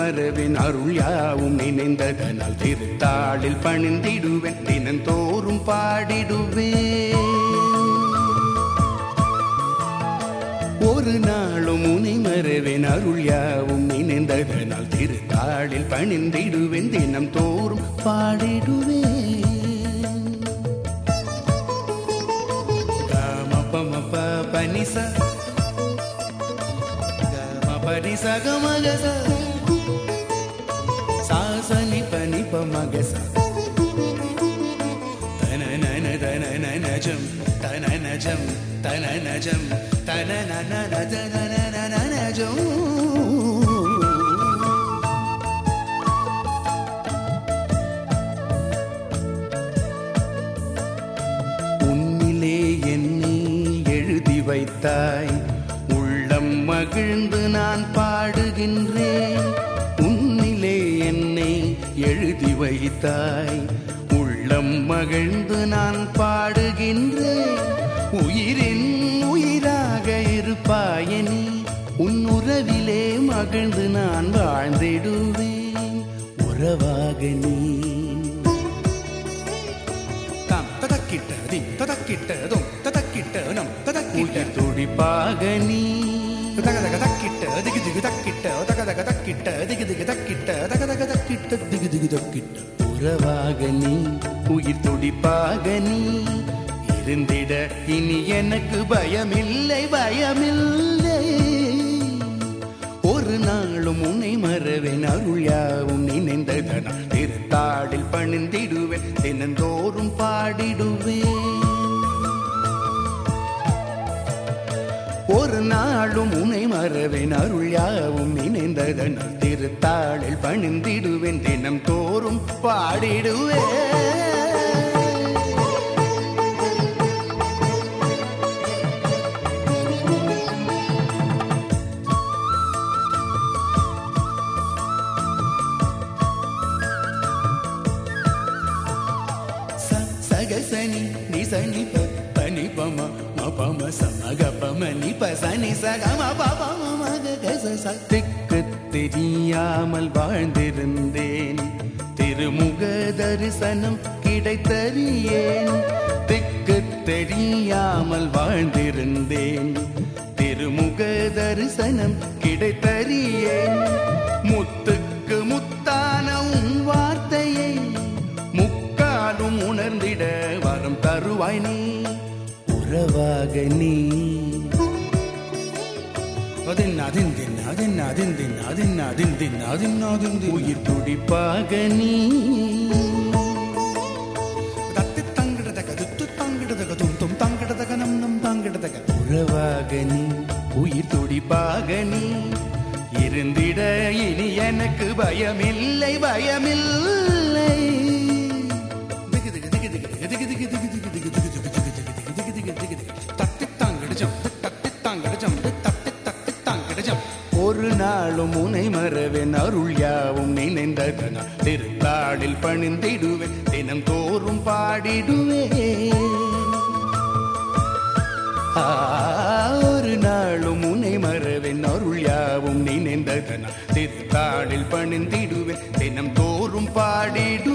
மறவேன் அருள் யாவும் நினைந்ததனால் திருத்தாளில் பணிந்திடுவேன் தினந்தோறும் பாடிடுவேன் ஒரு நாளும் உனை மறவேன் அருள் யாவும் நினைந்ததனால் திருத்தாளில் பணிந்திடுவேன் தினம் தோறும் பாடிடுவேன் கமபமப பனிச கமபனிச கமகச சாசனி பனிப மகச தனனன தனனனஜம் தனனஜம் தனனஜம் தனனனன தனனனனஜம் உன்னிலே என்னை எழுதி வைத்தாய் உள்ளம் மகிழ்ந்து நான் பாடுகின்றேன் உன்னிலே என்னை எழுதி வைத்தாய் உள்ளம் மகிழ்ந்து நான் பாடுகின்றேன் உயிரின் உயிராக இருப்பாயனி உன் உறவிலே மகிழ்ந்து நான் வாழ்ந்திடுவேன் உறவாக நீ தாம் ததக்கிட்ட திம் ததக்கிட்ட தும் ததக்கிட்ட நம் ததக்கிட்ட உயிர் துடிப்பாக நீ தக தக தக்கிட்ட திகு திகு தக்கிட்ட தக தக தக்கிட்ட திகு திகு தக்கிட்ட தக தக தக்கிட்ட திகு திகு தக்கிட்ட உறவாக நீ உயிர் துடிப்பாக நீ இருந்திட இனி எனக்கு பயமில்லை பயமில்லை ஒரு நாளும் உன்னை மறவேன் அருள் யாவும் நினைந்ததனால் திருத்தாளில் பணிந்திடுவேன் தினந்தோறும் பாடிடுவேன் ஒரு நாளும் உன்னை மறவேன் அருள் யாவும் நினைந்ததனால் திருத்தாளில் பணிந்திடுவேன் தினம் தோறும் பாடிடுவேன் ச சகசனி நிசனி ப பனி பம ம பம சமக பம நி ப சனி சக ம ப பம மக கச ச திக்கு தெரியாமல் வாழ்ந்திருந்தேன் திருமுக தரிசனம் கிடைத்தறியேன் திக்கு தெரியாமல் வாழ்ந்திருந்தேன் திருமுக தரிசனம் கிடைத்தறியேன் முத்துக்கு முத்தான உன் வார்த்தையை முக்காலும் உணர்ந்திட வரம் தருவாய் நீ உறவாக நீ அதின் அதின் தின் அதின் அதின் தின் அதின் அதின் தின் அதின் அதின் தின் உயிர் துடிப்பாக நீ தத்தி தங்கிடதக துத்து தங்கிடதக தும் தும் தங்கிடதக நம் நம் தங்கிடதக உறவாக நீ உயிர் துடிப்பாக நீ இருந்திட இனி எனக்கு பயமில்லை பயமில்லை திகு திகு திகு திகு திகு திகு திகு திகு திகு திகு திகு திகு திகு திகு திகு திகு தத்தி தாங்கிடஜம் தத்தி தாங்கிடஜம் தத்தி தத்தி தாங்கிடஜம் ஒரு நாளும் உனை மறவேன் அருள் யாவும் நினைந்ததனால் திருத்தாளில் பணிந்திடுவேன் தினம் தோறும் பாடிடுவேன் ஆ, ஒரு நாளும் உனை மறவேன் அருள் யாவும் நினைந்ததனால் திருத்தாளில் பணிந்திடுவேன் தினம் தோறும் பாடிடுவேன்